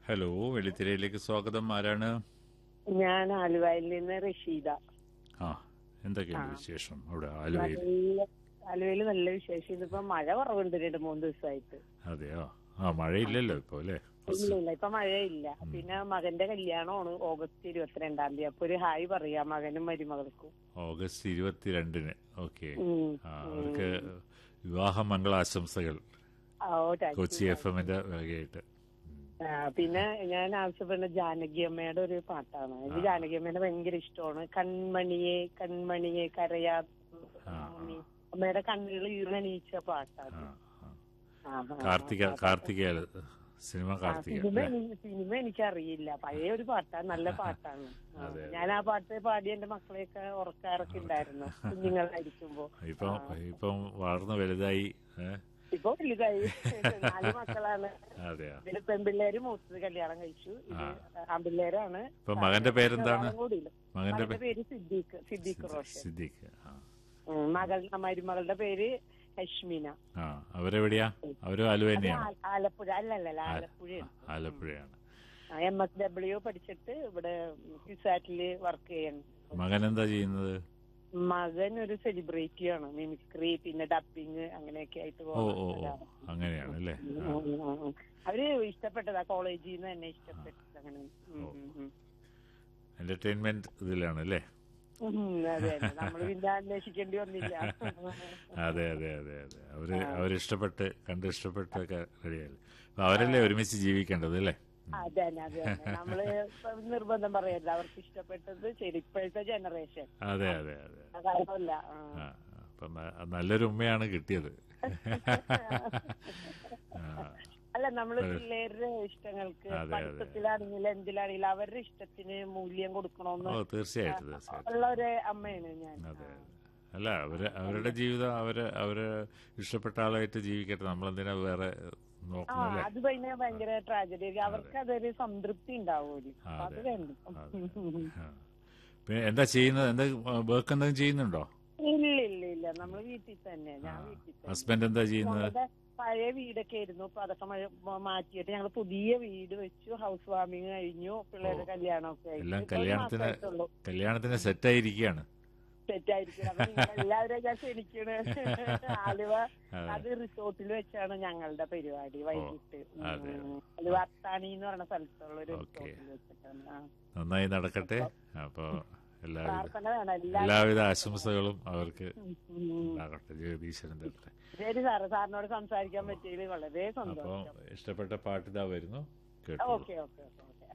Hello വെള്ളിത്തിരയിലേക്ക് സ്വാഗതം ആരാണ് ഞാൻ ആലുവയിൽ നിന്ന് റഷീദ ആ എന്തൊക്കെയുണ്ട് വിശേഷം അവിടെ ആലുവയിൽ നല്ല ആലുവയിൽ നല്ല വിശേഷം ഇതിപ്പോ മഴ കുറവുണ്ട് രണ്ട് മൂന്ന് ദിവസമായിട്ട് അതെയോ ആ മഴയില്ലല്ലോ ഇപ്പൊ അല്ലേ ഇല്ല ഇല്ല ഇപ്പൊ മഴയില്ല പിന്നെ മകന്റെ കല്യാണമാണ് ഓഗസ്റ്റ് ഇരുപത്തിരണ്ടാം തീയതി അപ്പൊ ഒരു ഹായ് പറയാം മകനും മരുമകൾക്കും ഓഗസ്റ്റ് ഇരുപത്തിരണ്ടിന് ഓക്കെ ഉം. ആ അവർക്ക് വിവാഹ മംഗളാശംസകൾ ആ, ഓ താങ്ക് യു. കൊച്ചി എഫ് എമ്മിന്റെ വകയായിട്ട് ആ, പിന്നെ ഞാൻ ആവശ്യപ്പെടുന്ന ജാനകി അമ്മയുടെ ഒരു പാട്ടാണ് എനിക്ക് ജാനകി അമ്മേനെ ഭയങ്കര ഇഷ്ടമാണ് കൺമണിയെ കൺമണിയെ കരയാ അമ്മയുടെ കണ്ണുകൾ ഈറണീച്ച പാട്ടാണ് ആ, ആ. ആ, ആ. കാർത്തിക കാർത്തിക സിനിമ കാർത്തിക സിനിമ എനിക്ക് സിനിമ എനിക്കറിയില്ല പഴയ ഒരു പാട്ടാണ് നല്ല പാട്ടാണ് ആ, അതെ, ഞാൻ ആ പാട്ട് പാടി എന്റെ മക്കളെയൊക്കെ ഉറക്കാറൊക്കെ ഉണ്ടായിരുന്നു കുഞ്ഞുങ്ങളായിരിക്കുമ്പോ ഇപ്പം ഇപ്പം വളർന്നു വലുതായി ഏ? ഇപ്പൊ വലുതായി നാല് മക്കളാണ് അതെയോ ഇതില് പെൺപിള്ളേര് മൂത്തത് കല്യാണം കഴിച്ചു ഇത് ആൺപിള്ളേരാണ് ഇപ്പൊ മകന്റെ പേരെന്താണ് ഒരാളും കൂടിയില്ല. മകന്റെ മകന്റെ പേര് സിദ്ദീഖ് സിദ്ദീഖ് റോഷൻ സിദ്ദീഖ് ആ ഉം, മകൾ മരുമകളുടെ പേര് ഹഷ്മിന ആ അവരെവിടെയാ അവരും ആലുവ തന്നെയാണ് ആ- ആലപ്പുഴ അല്ലല്ല ആലപ്പുഴയാണ് ആലപ്പുഴയാണ് എം എസ് ഡബ്ല്യു പഠിച്ചിട്ട് ഇവിടെ ക്യുസാറ്റില് വർക്ക് ചെയ്യണം മകൻ എന്താ ചെയ്യുന്നത് മകൻ ഒരു സെലിബ്രിറ്റി ആണ് മിമിക്രി പിന്നെ ഡബിങ് അങ്ങനെയൊക്കെ ആയിട്ട് ഓ പോകുന്ന ഓ ഓ ഒരാളാണ്. അങ്ങനെയാണ് അല്ലേ ഉം, ഉം, ഉം, ഉം. അവര് ഇഷ്ടപ്പെട്ടതാ കോളേജിൽ നിന്ന് തന്നെ ഇഷ്ടപ്പെട്ടത് അങ്ങനെ ഉം, ഉം, ഉം. എന്റർടൈൻമെന്റ് ഇതിലാണ് അല്ലേ ഉം, അതെ അതെ നമ്മൾ പിന്നെ അന്വേഷിക്കേണ്ടി വന്നില്ല അതെ അതെ അതെ അതെ അവര് അവരിഷ്ടപ്പെട്ട് കണ്ട് ഇഷ്ടപ്പെട്ടൊക്കെ റെഡിയായില്ലേ അപ്പൊ അവരല്ലേ ഒരുമിച്ച് ജീവിക്കേണ്ടത് അല്ലേ അതെ തന്നെ അതെ തന്നെ നമ്മള് ഇപ്പൊ നിർബന്ധം പറയരുത് അവർക്ക് ഇഷ്ടപ്പെട്ടത് ശരി ഇപ്പോഴത്തെ ജനറേഷൻ അതെ അതെ അതെ കാര്യമല്ല ആ. ആ അപ്പൊ ന- നല്ലൊരു ഉമ്മയാണ് കിട്ടിയത് ആ, അല്ല നമ്മള് പിള്ളേരുടെ ഇഷ്ടങ്ങൾക്ക് അതെ, അതെ. പഠിത്തത്തിലാണെങ്കിലും എന്തിലാണെങ്കിലും അവരുടെ ഇഷ്ടത്തിന് മൂല്യം കൊടുക്കണമെന്ന് ഓ തീർച്ചയായിട്ടും തീർച്ചയായിട്ടും ഉള്ള ഒരു അമ്മയാണ് ഞാൻ അതെ അതെ അല്ല അവര് അവരുടെ ജീവിതം അവര് അവര് ഇഷ്ടപ്പെട്ട ആളായിട്ട് ജീവിക്കട്ടെ നമ്മളെന്തിനാ വേറെ ആ നോക്കുന്നല്ലേ അത് പിന്നെ ഭയങ്കര ട്രാജഡി അവർക്ക് അതൊരു സംതൃപ്തി ഉണ്ടാവുമല്ലോ ആ, അപ്പൊ അത് അതെ. വേണ്ട ആ. പിന്നെ എന്താ ചെയ്യുന്നത് എന്താ വർക്ക് എന്തെങ്കിലും ചെയ്യുന്നുണ്ടോ ഇല്ല ഇല്ല ഇല്ല നമ്മള് വീട്ടിൽ തന്നെ ഞാൻ വീട്ടിൽ തന്നെ ഹസ്ബൻഡ് എന്താ ചെയ്യുന്നത് ഞങ്ങളുടെ പഴയ വീടൊക്കെ ആയിരുന്നു അപ്പൊ അതൊക്കെ മഴ- മ- മാറ്റിയിട്ട് ഞങ്ങൾ പുതിയ വീട് വെച്ചു ഹൗസ് വാമിങ് കഴിഞ്ഞു പിള്ളേരുടെ കല്യാണമൊക്കെ ആയിട്ട് എല്ലാം ഇപ്പൊ ഒരു കല്യാണത്തിന് മാസമായിട്ടുള്ളൂ. കല്യാണത്തിന് സെറ്റായിരിക്കുകയാണ് തെറ്റായിരിക്കും അപ്പൊ നിങ്ങൾ എല്ലാവരെയും ഞാൻ ക്ഷണിക്കണ് ആലുവ അതെ. അത് റിസോർട്ടിൽ വെച്ചാണ് ഞങ്ങളുടെ പരിപാടി വൈകിട്ട് അതെ. ഉം. ആലുവ അത്താണി എന്ന് പറയുന്ന സ്ഥലത്തുള്ള ഒരു ഓക്കേ. റിസോർട്ടിൽ വെച്ചിട്ടാണ് ആ. നന്നായി നടക്കട്ടെ അപ്പോ എല്ലാവിധ പ്രാർത്ഥന വേണം എല്ലാ എല്ലാവിധ ആശംസകളും അവർക്ക് ഉം. ഉണ്ടാകട്ടെ ജഗദീശ്വരൻ തരട്ടെ ശരി സാറ് സാറിനോട് സംസാരിക്കാൻ പറ്റിയതിൽ വളരെ അപ്പം സന്തോഷം ഇഷ്ടപ്പെട്ട പാട്ട് ഇതാ വരുന്നു കേട്ടോളൂ ഓക്കെ ഓക്കെ ഓക്കെ ഓക്കെ